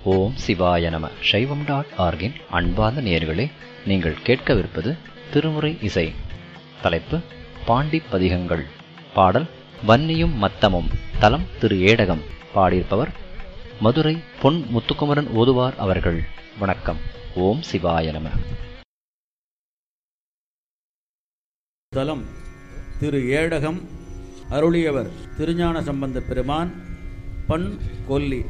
ஓம் சிவாய நம சைவம் டாட் ஆர்கின் அன்பார்ந்த நேயர்களே நீங்கள் கேட்கவிருப்பது திருமுறை இசை தலைப்பு பாண்டி பதிகங்கள் பாடல் வன்னியும் மத்தமும் தலம் திரு ஏடகம் பாடியிருப்பவர் மதுரை பொன் முத்துக்குமரன் ஓதுவார் அவர்கள் வணக்கம் ஓம் சிவாய நம தலம் திரு ஏடகம் அருளியவர் திருஞான சம்பந்த பெருமான் பண் கொல்லி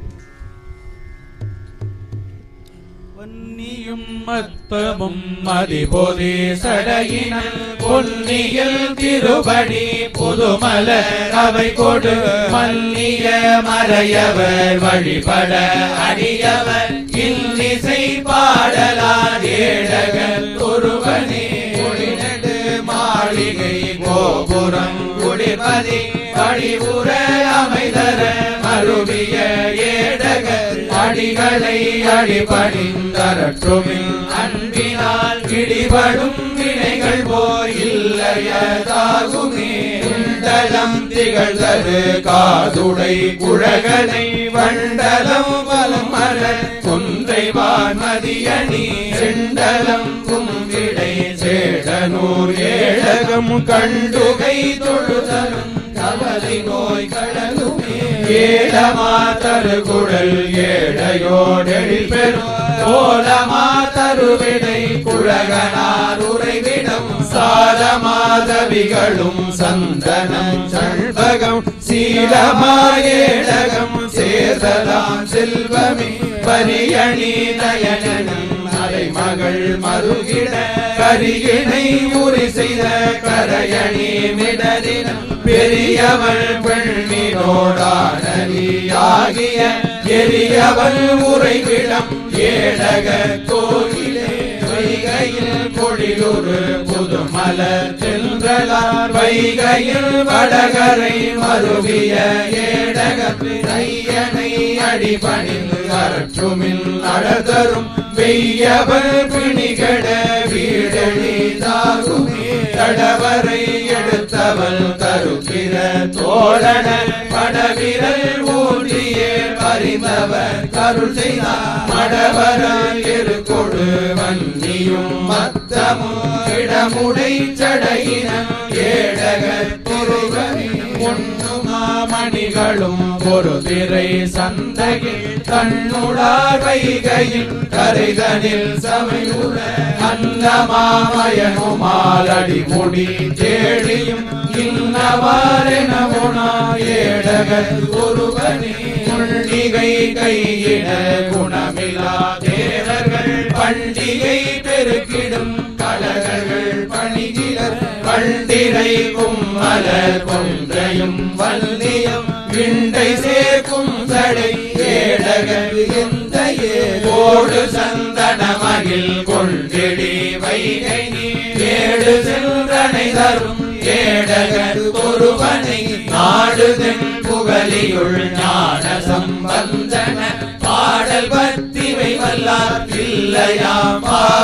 பொன்னியும் மத்தமும் மதிபொதி சடையினல் பொன்னியில் திருபடி புதுமல அவை கொடு மல்லிய மறையவர் வழிபட அடியவர் இன்னிசை பாடலார் ஏழகன் ஒருவனே ஒளிநடு மாளிகை கோபுரம் குடிபதி வழிபுற அமைதர மருவிய ஏடகர் அடிகளை அடிபணிந்தரற்றுமில் அன்பினால் இடிபடும் வினைகள் போய் இல்லையதாகுமே குண்டலம் திகழ்தரு காதுடை குழகனை வண்டலம் வலம் மலர் குன்றை வான்மதியணி செண்டலம் கும்பிடை சேடனூர் ஏழகம் கண்டுகை தொழுதலும் கவலை நோய் கடலுமே ஏழமா தருகுழல் ஏழையோடெழில் பெறும் கோலமா தருவினை குழகனார் உறைவிடம் சாலமாதவிகளும் சந்தனம் சண்பகம் சீலமாயேடகம் சேர்தலாம் செல்வமே பரியணி நயனனும் மகள் மருகிட கரியினை உரி செய்த கரையணி மிடரினம் பெரியவள் பெண்ணினோடானலியாகிய எரியவள் உறைவிடம் ஏழக கோயிலே வைகையில் பொழிலொரு புதுமலர் சென்றலார் வைகையில் வடகரை மருவிய ஏடகத்து ஐயனை அடிபணிந்து அரற்றுமில் அழதரும் வெய்யவர் பிணிகட வீடழி தாகுமே தடவரை எடுத்தவள் தருகிற தோழன படவிரல் ஊன்றியே பறிந்தவர் கருள் செய்தார் மடவரால் எருக்கொடு வன்னியும் மத்தமும் இடமுடை சடையினம் ஏடகர் பொருகமே மணிகளும் ஒரு திரை சந்தையில் கண்ணுடார் வைகையில் கரைதனில் சமையுற அன்னமாமயனுமாலடி முடி தேடியும் இன்னவாரென ஏடகர் ஒருவனே முள்ளிகை கையிட குணமிலா தேவர்கள் பண்டிகை பெருக்கிடும் கலகர்கள் பணிகிடர் பண்டிகை கும்மலர் கொன்றையும் வல்லியம் விண்டை சேர்க்கும் தடை ஏடகர் எந்த ஏடு சந்தன மகிழ் கொண்டிடி வைகை ஏடு சென்றனை தரும் ஏடகர் ஒருவனை நாடுதென் புகழியுள் ஞான சம்பந்தன பாடல் பத்திவை வல்லார் இல்லையாம்